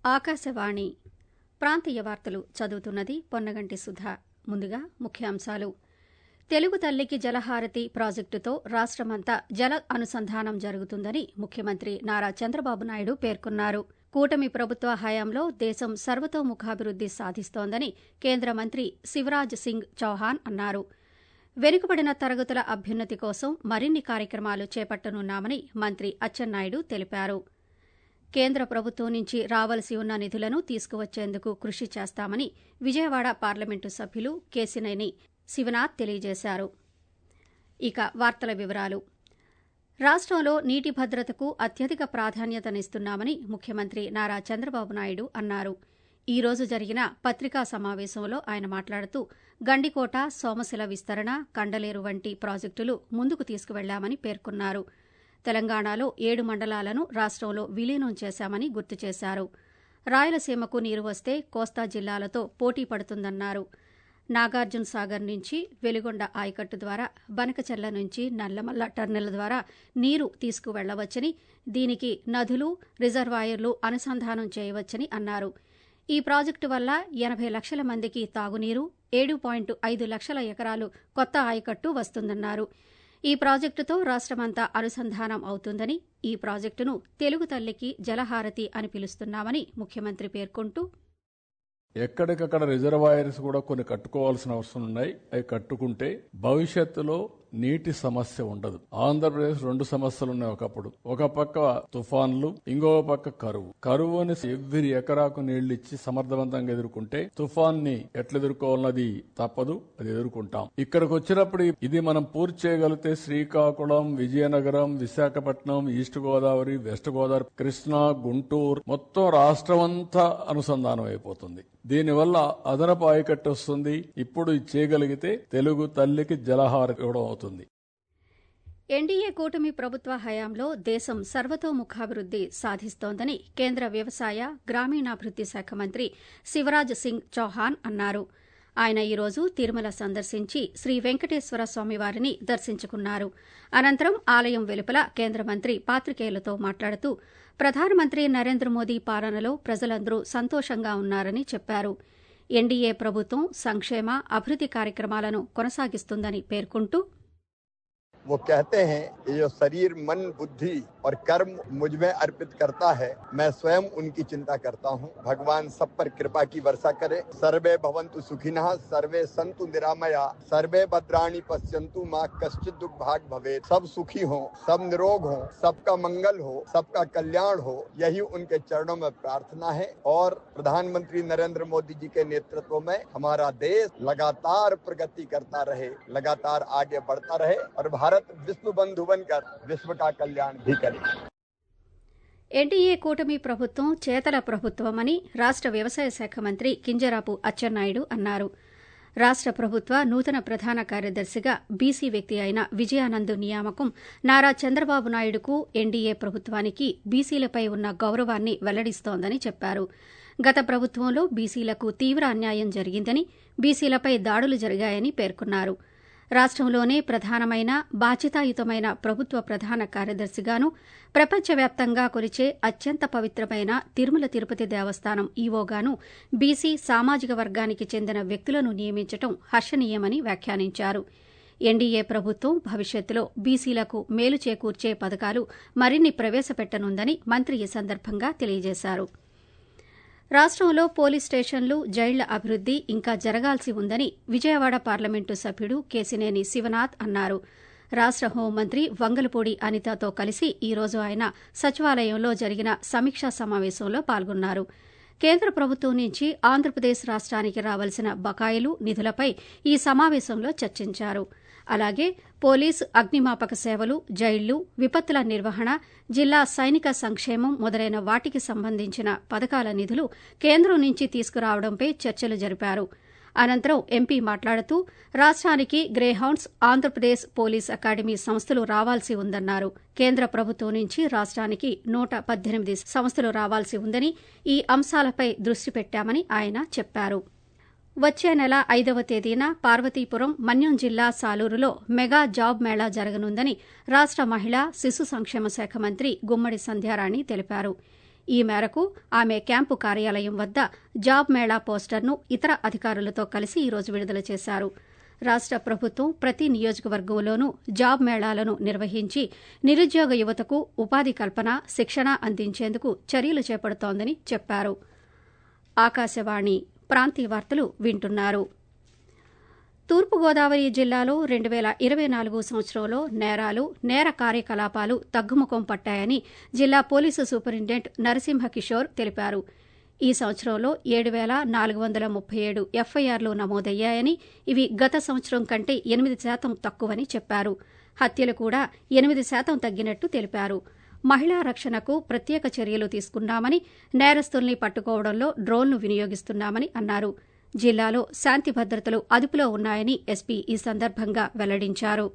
ఆకాశవాణి ప్రాంతీయ వార్తలు చదువుతున్నది పొన్నగంటి సుధా ముందుగా ముఖ్యాంశాలు తెలుగు తల్లికి జలహారతి ప్రాజెక్టుతో రాష్టమంతా జల అనుసంధానం జరుగుతుందని ముఖ్యమంత్రి నారా చంద్రబాబు నాయుడు పేర్కొన్నారు కూటమి ప్రభుత్వ హయాంలో దేశం సర్వతోముఖాభివృద్ది సాధిస్తోందని కేంద్ర మంత్రి శివరాజ్ సింగ్ చౌహాన్ అన్నారు వెనుకబడిన తరగతుల అభ్యున్నతి కోసం మరిన్ని కార్యక్రమాలు చేపట్టనున్నామని మంత్రి అచ్చెన్నాయుడు తెలిపారు కేంద్ర ప్రభుత్వం నుంచి రావలసి ఉన్న నిధులను తీసుకువచ్చేందుకు కృషి చేస్తామని విజయవాడ పార్లమెంటు సభ్యులు కేశినేని శివనాథ్ తెలియజేశారు ఇక వార్తల వివరాలు రాష్టంలో నీటి భద్రతకు అత్యధిక ప్రాధాన్యతనిస్తున్నామని ముఖ్యమంత్రి నారా చంద్రబాబు నాయుడు అన్నారు ఈ రోజు జరిగిన పత్రికా సమావేశంలో ఆయన మాట్లాడుతూ గండికోట సోమశిల విస్తరణ కండలేరు వంటి ప్రాజెక్టులు ముందుకు తీసుకువెళ్లామని పేర్కొన్నారు తెలంగాణలో ఏడు మండలాలను రాష్టంలో విలీనం చేశామని గుర్తు చేశారు రాయలసీమకు నీరు వస్తే కోస్తా జిల్లాలతో పోటీ పడుతుందన్నారు నాగార్జున సాగర్ నుంచి వెలుగొండ ఆయకట్టు ద్వారా బనకచెర్ల నుంచి నల్లమల్ల టర్నెల్ ద్వారా నీరు తీసుకువెళ్లవచ్చని దీనికి నదులు రిజర్వాయర్లు అనుసంధానం చేయవచ్చని అన్నారు ఈ ప్రాజెక్టు వల్ల ఎనబై లక్షల మందికి తాగునీరు ఏడు పాయింట్ ఐదు లక్షల ఎకరాలు కొత్త ఆయకట్టు వస్తుందన్నారు ఈ ప్రాజెక్టుతో రాష్టమంతా అనుసంధానం అవుతుందని ఈ ప్రాజెక్టును తెలుగు తల్లికి జలహారతి అని పిలుస్తున్నామని ముఖ్యమంత్రి పేర్కొంటూ ఎక్కడికక్కడ రిజర్వాయర్స్ కూడా కొన్ని కట్టుకోవాల్సిన అవసరం ఉన్నాయి అవి కట్టుకుంటే భవిష్యత్తులో నీటి సమస్య ఉండదు ఆంధ్రప్రదేశ్ రెండు సమస్యలు ఉన్నాయి ఒకప్పుడు ఒక పక్క తుఫాన్లు ఇంకొక పక్క కరువు కరువుని ఎవ్రీ ఎకరాకు నీళ్లు ఇచ్చి సమర్థవంతంగా ఎదుర్కొంటే తుఫాన్ ని ఎట్లా ఎదుర్కోవాలన్నది తప్పదు అది ఎదుర్కొంటాం ఇక్కడికి వచ్చినప్పుడు ఇది మనం పూర్తి చేయగలిగితే శ్రీకాకుళం విజయనగరం విశాఖపట్నం ఈస్ట్ గోదావరి వెస్ట్ గోదావరి కృష్ణా గుంటూరు మొత్తం రాష్ట్రం అంతా అనుసంధానం అయిపోతుంది దీనివల్ల అదనపు ఆయకట్టు వస్తుంది ఇప్పుడు ఇది చేయగలిగితే తెలుగు తల్లికి జలహార ఇవ్వడం అవుతుంది ఎన్డీఏ కూటమి ప్రభుత్వ హయాంలో దేశం సర్వతోముఖాభివృద్ది సాధిస్తోందని కేంద్ర వ్యవసాయ గ్రామీణాభివృద్ది శాఖ మంత్రి శివరాజ్ సింగ్ చౌహాన్ అన్నారు ఆయన ఈరోజు తిరుమల సందర్శించి శ్రీ వెంకటేశ్వర స్వామివారిని దర్శించుకున్నారు అనంతరం ఆలయం వెలుపల కేంద్ర మంత్రి పాత్రికేయులతో మాట్లాడుతూ ప్రధానమంత్రి నరేంద్ర మోదీ పాలనలో ప్రజలందరూ సంతోషంగా ఉన్నారని చెప్పారు ఎన్డీఏ ప్రభుత్వం సంక్షేమ అభివృద్ది కార్యక్రమాలను కొనసాగిస్తుందని పేర్కొంటూ वो कहते हैं कि जो शरीर मन बुद्धि और कर्म मुझ में अर्पित करता है मैं स्वयं उनकी चिंता करता हूँ भगवान सब पर कृपा की वर्षा करे सर्वे भवंतु सुखिनः सर्वे संतु निरामया सर्वे भद्राणी पश्यंतु माँ कश्चित दुख भाग भवे सब सुखी हो सब निरोग हो सबका मंगल हो सबका कल्याण हो यही उनके चरणों में प्रार्थना है और प्रधानमंत्री नरेंद्र मोदी जी के नेतृत्व में हमारा देश लगातार प्रगति करता रहे लगातार आगे बढ़ता रहे और भारत विश्व बंधु बनकर विश्व का कल्याण भी करे ఎన్డీఏ కూటమి ప్రభుత్వం చేతల ప్రభుత్వమని రాష్ట వ్యవసాయ శాఖ మంత్రి కింజరాపు అచ్చెన్నాయుడు అన్నారు రాష్ట ప్రభుత్వ నూతన ప్రధాన కార్యదర్శిగా బీసీ వ్యక్తి అయిన విజయానంద్ నియామకం నారా చంద్రబాబు నాయుడుకు ఎన్డీఏ ప్రభుత్వానికి బీసీలపై ఉన్న గౌరవాన్ని వెల్లడిస్తోందని చెప్పారు గత ప్రభుత్వంలో బీసీలకు తీవ్ర అన్యాయం జరిగిందని బీసీలపై దాడులు జరిగాయని పేర్కొన్నారు రాష్టంలోనే ప్రధానమైన బాధ్యతాయుతమైన ప్రభుత్వ ప్రధాన కార్యదర్శిగాను ప్రపంచవ్యాప్తంగా కొలిచే అత్యంత పవిత్రమైన తిరుమల తిరుపతి దేవస్థానం ఈవోగాను బీసీ సామాజిక వర్గానికి చెందిన వ్యక్తులను నియమించడం హర్షణీయమని వ్యాఖ్యానించారు ఎన్డీఏ ప్రభుత్వం భవిష్యత్తులో బీసీలకు మేలు చేకూర్చే పథకాలు మరిన్ని ప్రవేశపెట్టనుందని మంత్రి ఈ సందర్భంగా తెలియజేశారు రాష్టంలో పోలీస్ స్టేషన్లు జైళ్ల అభివృద్ది ఇంకా జరగాల్సి ఉందని విజయవాడ పార్లమెంటు సభ్యుడు కేశినేని శివనాథ్ అన్నారు రాష్ట హోంమంత్రి వంగలపూడి అనితతో కలిసి ఈ రోజు ఆయన సచివాలయంలో జరిగిన సమీక్షా సమావేశంలో పాల్గొన్నారు కేంద్ర ప్రభుత్వం నుంచి ఆంధ్రప్రదేశ్ రాష్ట్రానికి రావాల్సిన బకాయిలు నిధులపై ఈ సమావేశంలో చర్చించారు అలాగే పోలీసు అగ్నిమాపక సేవలు జైళ్లు విపత్తుల నిర్వహణ జిల్లా సైనిక సంక్షేమం మొదలైన వాటికి సంబంధించిన పథకాల నిధులు కేంద్రం నుంచి తీసుకురావడంపై చర్చలు జరిపారు అనంతరం ఎంపీ మాట్లాడుతూ రాష్ట్రానికి గ్రేహౌండ్స్ ఆంధ్రప్రదేశ్ పోలీస్ అకాడమీ సంస్థలు రావాల్సి ఉందన్నారు కేంద్ర ప్రభుత్వం నుంచి రాష్ట్రానికి నూట పద్దెనిమిది సంస్థలు రావాల్సి ఉందని ఈ అంశాలపై దృష్టి పెట్టామని ఆయన చెప్పారు వచ్చే నెల ఐదవ తేదీన పార్వతీపురం మన్యం జిల్లా సాలూరులో మెగా జాబ్ మేళా జరగనుందని రాష్ట మహిళా శిశు సంక్షేమ శాఖ మంత్రి గుమ్మడి సంధ్యారాణి తెలిపారు ఈ మేరకు ఆమె క్యాంపు కార్యాలయం వద్ద జాబ్ మేళా పోస్టర్ను ఇతర అధికారులతో కలిసి ఈరోజు విడుదల చేశారు రాష్ట ప్రభుత్వం ప్రతి నియోజకవర్గంలోనూ జాబ్ మేళాలను నిర్వహించి నిరుద్యోగ యువతకు ఉపాధి కల్పన శిక్షణ అందించేందుకు చర్యలు చేపడుతోందని చెప్పారు ఆకాశవాణి ప్రాంతీయ వార్తలు వింటున్నారు తూర్పుగోదావరి జిల్లాలో రెండు వేల ఇరవై నాలుగు సంవత్సరంలో నేరాలు నేర కార్యకలాపాలు తగ్గుముఖం పట్టాయని జిల్లా పోలీసు సూపరింటెండెంట్ నరసింహ కిషోర్ తెలిపారు ఈ సంవత్సరంలో ఏడు వేల నాలుగు వందల ముప్పై ఏడు ఎఫ్ఐఆర్లు నమోదయ్యాయని ఇవి గత సంవత్సరం కంటే ఎనిమిది శాతం తక్కువని చెప్పారు హత్యలు కూడా ఎనిమిది శాతం తగ్గినట్టు తెలిపారు మహిళా రక్షణకు ప్రత్యేక చర్యలు తీసుకున్నామని నేరస్తుల్ని పట్టుకోవడంలో డ్రోన్ను వినియోగిస్తున్నామని అన్నారు జిల్లాలో శాంతి భద్రతలు అదుపులో ఉన్నాయని ఎస్పీ ఈ సందర్భంగా వెల్లడించారు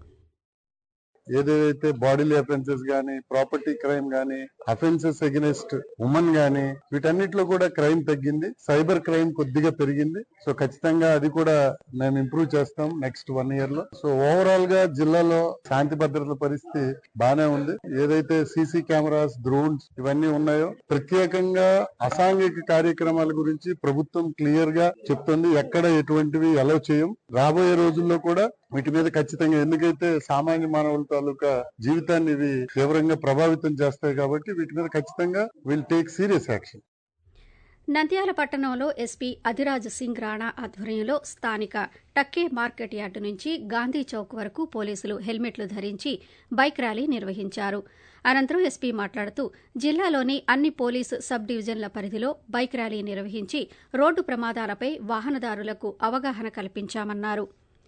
ఏదైతే బాడీలీ అఫెన్సెస్ గానీ ప్రాపర్టీ క్రైమ్ గానీ అఫెన్సెస్ అగెనిస్ట్ ఉమెన్ గానీ వీటన్నిటిలో కూడా క్రైమ్ తగ్గింది సైబర్ క్రైమ్ కొద్దిగా పెరిగింది సో ఖచ్చితంగా అది కూడా మేము ఇంప్రూవ్ చేస్తాం నెక్స్ట్ వన్ ఇయర్ లో సో ఓవరాల్ గా జిల్లాలో శాంతి భద్రతల పరిస్థితి బానే ఉంది ఏదైతే సీసీ కెమెరాస్ డ్రోన్స్ ఇవన్నీ ఉన్నాయో ప్రత్యేకంగా అసాంఘిక కార్యక్రమాల గురించి ప్రభుత్వం క్లియర్ గా చెప్తుంది ఎక్కడ ఎటువంటివి అలౌ చేయం రాబోయే రోజుల్లో కూడా వీటి మీద ఖచ్చితంగా ఎందుకైతే సామాన్య మానవుల తాలూకా జీవితాన్ని ఇవి తీవ్రంగా ప్రభావితం చేస్తాయి కాబట్టి వీటి మీద ఖచ్చితంగా will take serious action Nandyala పట్టణంలో ఎస్పీ అధిరాజ్ సింగ్ రాణా ఆధ్వర్యంలో స్థానిక టక్కే మార్కెట్ యార్డు నుంచి గాంధీ చౌక్ వరకు పోలీసులు హెల్మెట్లు ధరించి బైక్ ర్యాలీ నిర్వహించారు అనంతరం ఎస్పీ మాట్లాడుతూ జిల్లాలోని అన్ని పోలీసు సబ్ డివిజన్ల పరిధిలో బైక్ ర్యాలీ నిర్వహించి రోడ్డు ప్రమాదాలపై వాహనదారులకు అవగాహన కల్పించామన్నారు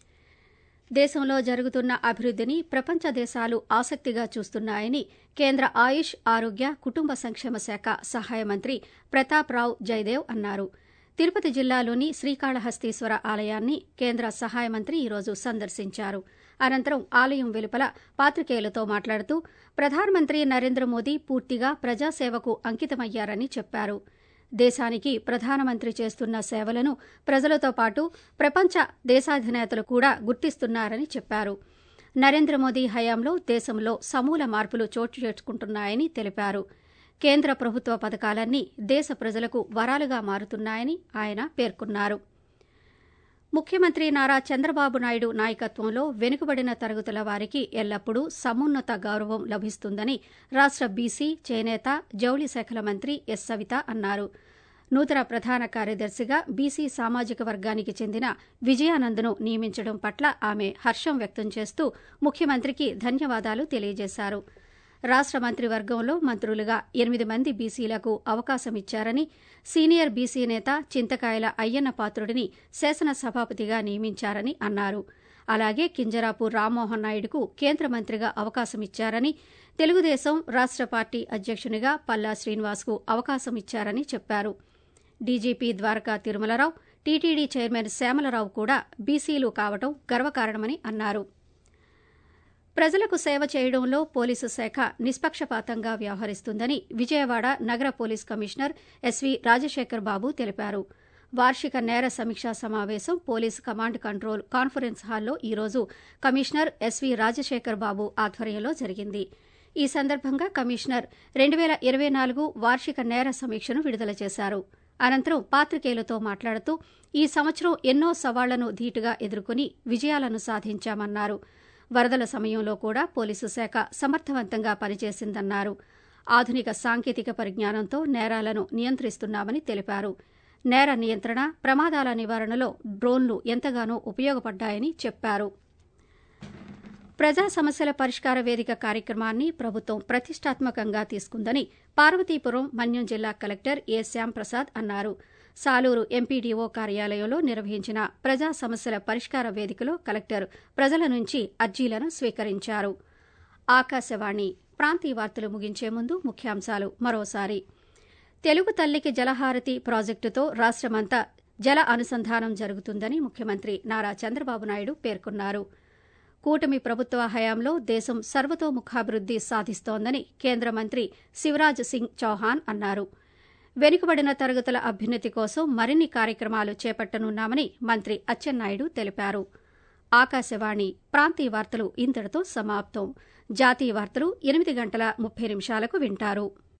దేశంలో జరుగుతున్న అభివృద్దిని ప్రపంచ దేశాలు ఆసక్తిగా చూస్తున్నాయని కేంద్ర ఆయుష్ ఆరోగ్య కుటుంబ సంక్షేమ శాఖ సహాయ మంత్రి ప్రతాప్ రావ్ జయదేవ్ అన్నారు తిరుపతి జిల్లాలోని శ్రీకాళహస్తీశ్వర ఆలయాన్ని కేంద్ర సహాయ మంత్రి ఈరోజు సందర్శించారు అనంతరం ఆలయం వెలుపల పాత్రికేయులతో మాట్లాడుతూ ప్రధానమంత్రి నరేంద్ర మోదీ పూర్తిగా ప్రజాసేవకు అంకితమయ్యారని చెప్పారు దేశానికి ప్రధానమంత్రి చేస్తున్న సేవలను ప్రజలతో పాటు ప్రపంచ దేశాధినేతలు కూడా గుర్తిస్తున్నారని చెప్పారు నరేంద్ర మోదీ హయాంలో దేశంలో సమూల మార్పులు చోటు చేసుకుంటున్నాయని తెలిపారు కేంద్ర ప్రభుత్వ పథకాలన్నీ దేశ ప్రజలకు వరాలుగా మారుతున్నాయని ఆయన పేర్కొన్నారు ముఖ్యమంత్రి నారా చంద్రబాబు నాయుడు నాయకత్వంలో వెనుకబడిన తరగతుల వారికి ఎల్లప్పుడూ సమున్నత గౌరవం లభిస్తుందని రాష్ట బీసీ చేనేత జౌళి శాఖల మంత్రి ఎస్ సవిత అన్నారు నూతన ప్రధాన కార్యదర్శిగా బీసీ సామాజిక వర్గానికి చెందిన విజయానంద్ను నియమించడం పట్ల ఆమె హర్షం వ్యక్తం చేస్తూ ముఖ్యమంత్రికి ధన్యవాదాలు తెలియజేశారు రాష్ట మంత్రివర్గంలో మంత్రులుగా ఎనిమిది మంది బీసీలకు అవకాశమిచ్చారని సీనియర్ బీసీ నేత చింతకాయల అయ్యన్న పాత్రుడిని శాసనసభాపతిగా నియమించారని అన్నారు అలాగే కింజరాపు రామ్మోహన్ నాయుడుకు కేంద్ర మంత్రిగా అవకాశమిచ్చారని తెలుగుదేశం రాష్ట పార్టీ అధ్యక్షునిగా పల్లా శ్రీనివాస్కు అవకాశమిచ్చారని చెప్పారు DGP Dwaraka Tirumalarao TTD chairman Syamalarao కూడా బీసీలు కావడం గర్వకారణమని అన్నారు ప్రజలకు సేవ చేయడంలో పోలీసు శాఖ నిష్పక్షపాతంగా వ్యవహరిస్తుందని విజయవాడ నగర police commissioner SV Rajasekhar Babu తెలిపారు వార్షిక నేర సమీక్షా సమావేశం పోలీసు కమాండ్ కంట్రోల్ కాన్ఫరెన్స్ హాల్లో ఈరోజు కమిషనర్ ఎస్వీ రాజశేఖర్ బాబు ఆధ్వర్యంలో జరిగింది ఈ సందర్భంగా కమిషనర్ రెండు వేల ఇరవై నాలుగు వార్షిక నేర సమీక్షను విడుదల చేశారు అనంతరం పాత్రికేయులతో మాట్లాడుతూ ఈ సంవత్సరం ఎన్నో సవాళ్లను ధీటుగా ఎదుర్కొని విజయాలను సాధించామన్నారు వరదల సమయంలో కూడా పోలీసు శాఖ సమర్థవంతంగా పనిచేసిందన్నారు ఆధునిక సాంకేతిక పరిజ్ఞానంతో నేరాలను నియంత్రిస్తున్నామని తెలిపారు నేర నియంత్రణ ప్రమాదాల నివారణలో డ్రోన్లు ఎంతగానో ఉపయోగపడ్డాయని చెప్పారు ప్రజా సమస్యల పరిష్కార వేదిక కార్యక్రమాన్ని ప్రభుత్వం ప్రతిష్టాత్మకంగా తీసుకుందని పార్వతీపురం మన్యం జిల్లా కలెక్టర్ ఏ శ్యాంప్రసాద్ అన్నారు సాలూరు ఎంపీడీఓ కార్యాలయంలో నిర్వహించిన ప్రజా సమస్యల పరిష్కార వేదికలో కలెక్టర్ ప్రజల నుంచి అర్జీలను స్వీకరించారు ఆకాశవాణి ప్రాంతీయ వార్తలు ముగించే ముందు ముఖ్యాంశాలు మరోసారి తెలుగు తల్లికి జలహారతి ప్రాజెక్టుతో రాష్టమంతా జల అనుసంధానం జరుగుతుందని ముఖ్యమంత్రి నారా చంద్రబాబు నాయుడు పేర్కొన్నారు కూటమి ప్రభుత్వ హయాంలో దేశం సర్వతోముఖాభివృద్ది సాధిస్తోందని కేంద్ర మంత్రి శివరాజ్ సింగ్ చౌహాన్ అన్నారు వెనుకబడిన తరగతుల అభ్యున్నతి కోసం మరిన్ని కార్యక్రమాలు చేపట్టనున్నామని మంత్రి అచ్చెన్నాయుడు తెలిపారు ఆకాశవాణి ప్రాంతీయ వార్తలు ఇంతటితో సమాప్తం జాతీయ వార్తలు ఎనిమిది గంటల ముప్పై నిమిషాలకు వింటారు